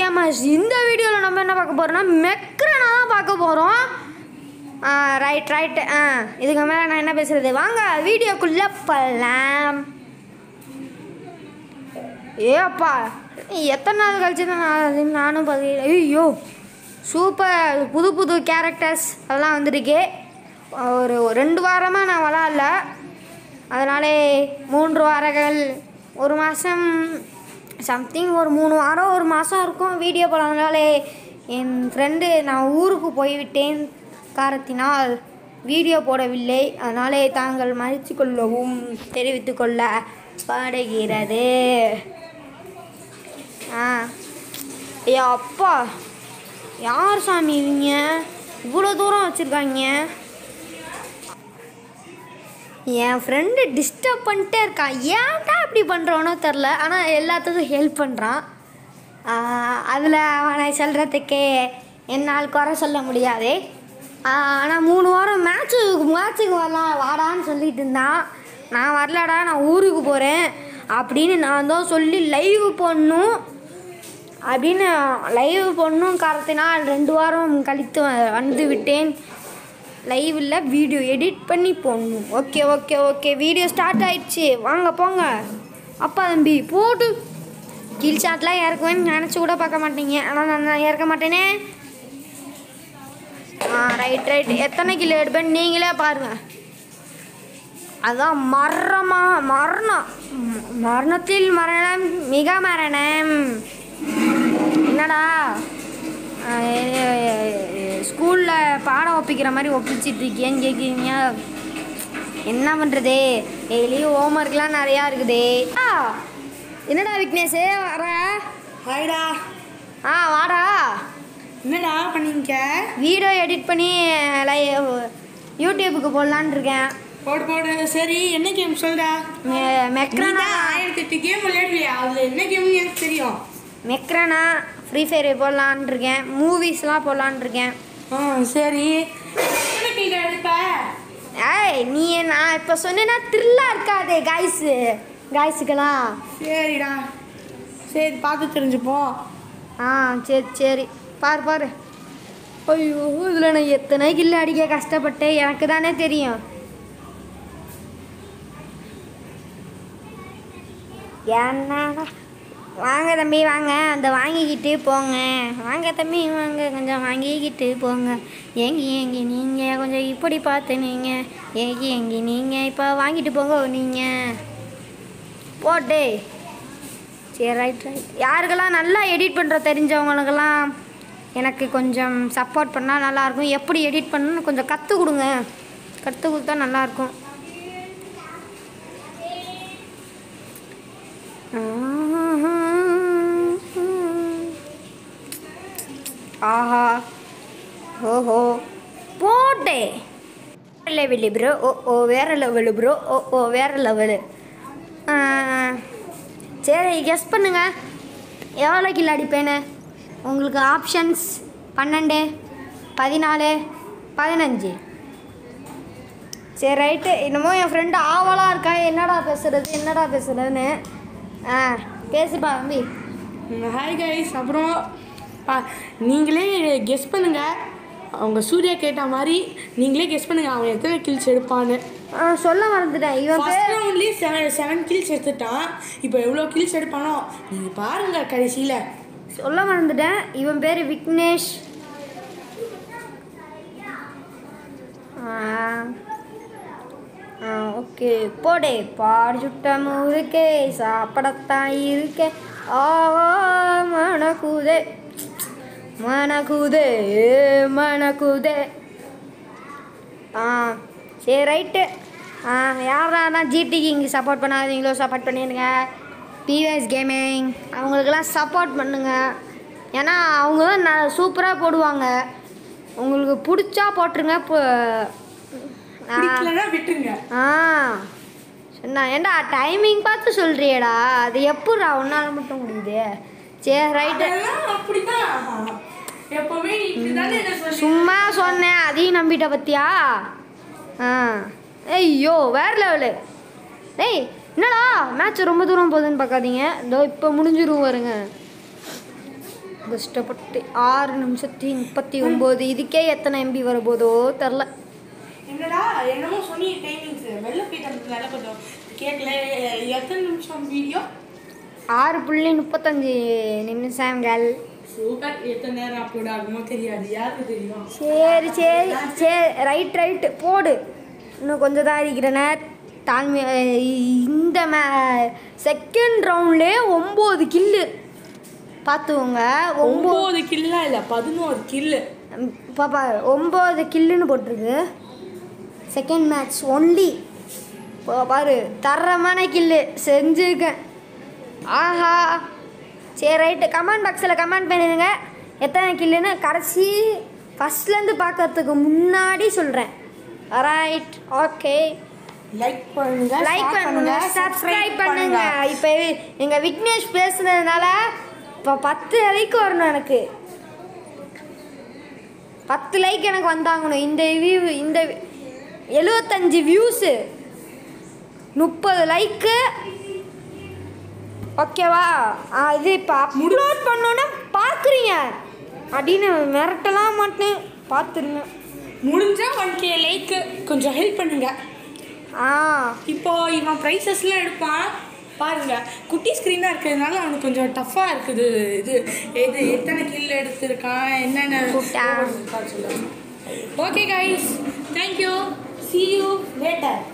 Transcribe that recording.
Gamers இந்த வீடியோவில் நம்ம என்ன பார்க்க போகிறோம்னா மெக்ரனா தான் பார்க்க போகிறோம் ரைட் ரைட் ஆ இதுக்கு மேலே நான் என்ன பேசுறது வாங்க வீடியோக்குள்ளே போகலாம் ஏப்பா எத்தனை நாள் கழிச்சு தான் நான் அது நானும் பார்க்க ஐயோ சூப்பர் புது புது கேரக்டர்ஸ் அதெல்லாம் வந்திருக்கு ஒரு ஒரு ரெண்டு வாரமாக நான் விளாட்ல அதனாலே மூன்று வாரங்கள் ஒரு மாதம் சம்திங் ஒரு மூணு வாரம் ஒரு மாதம் இருக்கும் வீடியோ போடாதனாலே என் ஃப்ரெண்டு நான் ஊருக்கு போய்விட்டேன் காரணத்தினால் வீடியோ போடவில்லை அதனாலே தாங்கள் மன்னித்து கொள்ளவும் தெரிவித்துக் கொள்ள பாடுகிறது ஆ ஐயா அப்பா யார் சாமி இவங்க இவ்வளோ தூரம் வச்சுருக்காங்க என் ஃப்ரெண்டு டிஸ்டர்ப் பண்ணிட்டே இருக்கான் ஏன்டா இப்படி பண்ணுறானோ தெரில ஆனால் எல்லாத்துக்கும் ஹெல்ப் பண்ணுறான் அதில் அவனை சொல்கிறதுக்கே என்னால் குறை சொல்ல முடியாது ஆனால் மூணு வாரம் மேட்ச்சுக்கு மேட்ச்சுக்கு வரலாம் வாடான்னு சொல்லிட்டு இருந்தான் நான் வரலடா நான் ஊருக்கு போகிறேன் அப்படின்னு நான் தான் சொல்லி லைவ் போடணும் அப்படின்னு லைவ் போடணும் காரணத்தினால் ரெண்டு வாரம் கழித்து வ- வந்து விட்டேன் லைவில் வீடியோ எடிட் பண்ணி போடணும் okay okay okay video start ஆயிடுச்சு வாங்க போங்க அப்பா தம்பி போட்டு கீழ் ஷாட்லாம் இறக்குவேன்னு நினச்சி கூட பார்க்க மாட்டீங்க ஆனால் நான் நான் இறக்க மாட்டேனே ஆ ரைட் ரைட் எத்தனை கிலோ எடுப்பேன் நீங்களே பாருங்க அதான் மரணமா மரணம் ம- மரணத்தில் மரணம் மிக மரணம் என்னடா ஸ்கூலில் பாடம் ஒப்பிக்கிற மாதிரி ஒப்பிச்சிட்டு இருக்கேன்னு கேட்குறீங்க என்ன பண்ணுறது டெய்லியும் ஹோம்ஒர்க்லாம் நிறையா இருக்குதே ஆ என்னடா விக்னேஷே வர ஹாய்டா ஆ வாடா என்னடா பண்ணிங்க வீடியோ எடிட் பண்ணி லைவ் யூடியூபுக்கு போடலான்னு இருக்கேன் போடு போடு சரி என்ன கேம் சொல்டா மெ- மெக்ரானா நீதான் ஆயிரத்தி எட்டு கேம் விளையாடுவியா அதுல என்ன கேம்னு எனக்கு தெரியும் மெக்ரானா ஃப்ரீ ஃபயர் போடலான்னு இருக்கேன் மூவிஸ்லாம் போடலான்னு இருக்கேன் ஆ சரி எத்தனை கிலோ எடுப்ப ஏய் நீ நான் இப்போ சொன்னேன்னா த்ரில்லாக இருக்காதே காய்ஸு காய்ஸுக்கெல்லாம் சரிடா சரி பார்த்து தெரிஞ்சுப்போம் ஆ சரி சரி பாரு பாரு ஐயோ இதில் நான் எத்தனை கில்லு அடிக்க கஷ்டப்பட்டேன் எனக்கு தானே தெரியும் ஏன்னா வாங்க தம்பி வாங்க அந்த வாங்கிக்கிட்டு போங்க வாங்க தம்பி வாங்க கொஞ்சம் வாங்கிக்கிட்டு போங்க ஏங்கி ஏங்கி நீங்கள் கொஞ்சம் இப்படி பார்த்து நீங்கள் ஏங்கி ஏங்கி நீங்கள் இப்போ வாங்கிட்டு போங்க நீங்கள் போட்டு சரி ரைட் ரைட் யாருக்கெல்லாம் நல்லா எடிட் பண்ணுற தெரிஞ்சவங்களுக்கெல்லாம் எனக்கு கொஞ்சம் சப்போர்ட் பண்ணால் நல்லாயிருக்கும் எப்படி எடிட் பண்ணணும்னு கொஞ்சம் கற்றுக் கொடுங்க கற்றுக் கொடுத்தா நல்லாயிருக்கும் ஆஹா ஓஹோ போட்டே லெவலு ப்ரோ ஓ ஓ வேறு லெவலு ப்ரோ ஓ ஓ வேறு லெவலு சரி கெஸ் பண்ணுங்க எவ்வளோ கிலோ அடிப்பேன்னு உங்களுக்கு ஆப்ஷன்ஸ் பன்னெண்டு பதினாலு பதினஞ்சு சரி ரைட்டு என்னமோ என் ஃப்ரெண்டு ஆவலாக இருக்கா என்னடா பேசுறது என்னடா பேசுறதுன்னு ஆ பேசுப்பா தம்பி ஹாய் கைஸ் அப்புறம் பா நீங்களே கெஸ் பண்ணுங்க அவங்க சூர்யா கேட்ட மாதிரி நீங்களே கெஸ் பண்ணுங்க அவன் எத்தனை கில்ஸ் எடுப்பான்னு ஆ, சொல்ல மறந்துட்டேன் இவன் பேர் ஃபர்ஸ்ட் ரவுண்ட்லேயே செவன் செவன் கில்ஸ் எடுத்துட்டான் இப்போ எவ்வளோ கில்ஸ் எடுப்பானோ நீங்கள் பாருங்க கடைசியில் சொல்ல மறந்துட்டேன் இவன் பேர் விக்னேஷ் ஓகே போடே பாடு சுட்ட முறுக்கே சாப்பிடத்தான் இருக்கே ஆஹா மணக்குதே மணக்குதே மணக்குதே ஆ சரி ரைட்டு ஆ யாரானா ஜிடிக்கு இங்கே சப்போர்ட் பண்ணாதீங்களோ சப்போர்ட் பண்ணிடுங்க பிவிஎஸ் கேமிங் அவங்களுக்கெல்லாம் சப்போர்ட் பண்ணுங்க ஏன்னா அவங்க தான் ந சூப்பராக போடுவாங்க உங்களுக்கு பிடிச்சா போட்டுருங்க இப்போ ஆ, பிடிக்கலன்னா விட்டுருங்க ஆ சொன்னா ஏண்டா டைமிங் பார்த்து சொல்கிறியேடா அது எப்பட்றா உன்னால் மட்டும் முடியுது சரி ரைட்டு அதெல்லாம் அப்படிதான் எப்பவுமே நீ இப்படிதானே என்ன சொல்லி சும்மா சொன்னேன் அதையும் நம்பிட்ட பத்தியா ஆ ஐயோ வேற லெவலு டேய் என்னடா மேட்ச் ரொம்ப தூரம் போகுதுன்னு பார்க்காதீங்க இதோ இப்போ முடிஞ்சிரும் வருங்க கஷ்டப்பட்டு ஆறு நிமிஷத்தி முப்பத்தி ஒம்பது இதுக்கே எத்தனை எம்பி வரப்போதோ தெரில என்னடா என்னமோ சொன்னி டைமிங்ஸ் வெளில போயிட்டு வந்ததுனால கொஞ்சம் கேட்கல எத்தனை நிமிஷம் வீடியோ ஆறு புள்ளி முப்பத்தஞ்சு நிமிஷங்கள் சூப்பர் எத்தனை நேரம் அப்லோட் ஆகுமோ தெரியாது யாருக்கு தெரியும் சரி சரி சரி ரைட் ரைட்டு போடு இன்னும் கொஞ்சம் தான் இருக்கிறேனே தாழ்மை இந்த மே செகண்ட் ரவுண்ட்லேயே ஒம்பது கில்லு பார்த்துக்கோங்க ஒம்பது ஒம்பது கில்லா இல்லை பதினோரு கில்லு பாப்பா ஒம்பது கில்லுன்னு போட்டிருக்கு செகண்ட் மேட்ச் ஒன்லி பாரு தரமான கில்லு செஞ்சுருக்கேன் ஆஹா சரி ரைட்டு கமெண்ட் பாக்ஸில் கமெண்ட் பண்ணிடுங்க எத்தனை கில்லுன்னு கடைசி ஃபஸ்ட்லேருந்து பார்க்கறதுக்கு முன்னாடி சொல்கிறேன் ரைட் ஓகே லைக் பண்ணுங்க லைக் share பண்ணுங்க சப்ஸ்கிரைப் பண்ணுங்க இப்போ எங்கள் விக்னேஷ் பேசுனதுனால இப்போ பத்து லைக் வரணும் எனக்கு பத்து லைக் எனக்கு வந்தாகணும் இந்த வியூ இந்த எழுபத்தஞ்சு வியூஸு முப்பது லைக்கு ஓகேவா ஆ, இது இப்போ அப்லோட் பண்ணோன்னே பார்க்குறீங்க அப்படின்னு மிரட்டலாம் மாட்டேன் பார்த்துருங்க முடிஞ்சா ஒன் கே லைக் கொஞ்சம் ஹெல்ப் பண்ணுங்க ஆ இப்போ இவன் ப்ரைஸஸ்லாம் எடுப்பான் பாருங்க குட்டி ஸ்க்ரீனாக இருக்கிறதுனால அவனுக்கு கொஞ்சம் டஃப்பாக இருக்குது இது எது எத்தனை கில் எடுத்திருக்கான் என்னென்ன குட்டா. Okay guys thank you see you later